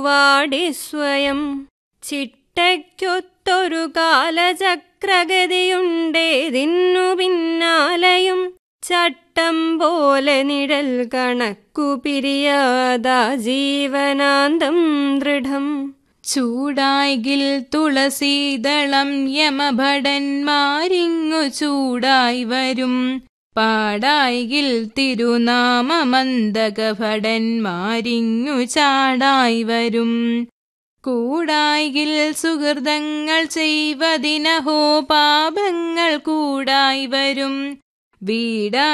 വാടി സ്വയം ചിട്ടയ്ക്കൊത്തൊരു കാലചക്രഗതിയുണ്ടേതിന്നു പിന്നാലെയും ചട്ടം പോലെ നിഴൽ കണക്കു പിരിയാതാ ജീവനാന്തം ദൃഢം ചൂടായികിൽ തുളസീദളം യമഭടന്മാരിങ്ങു ചൂടായി വരും പാടായികിൽ തിരുനാമമന്തകഭടന്മാരിങ്ങു ചാടായി വരും കൂടായികിൽ സുഹൃതങ്ങൾ ചെയ്വതിനഹോ പാപങ്ങൾ കൂടായി വരും വീടാ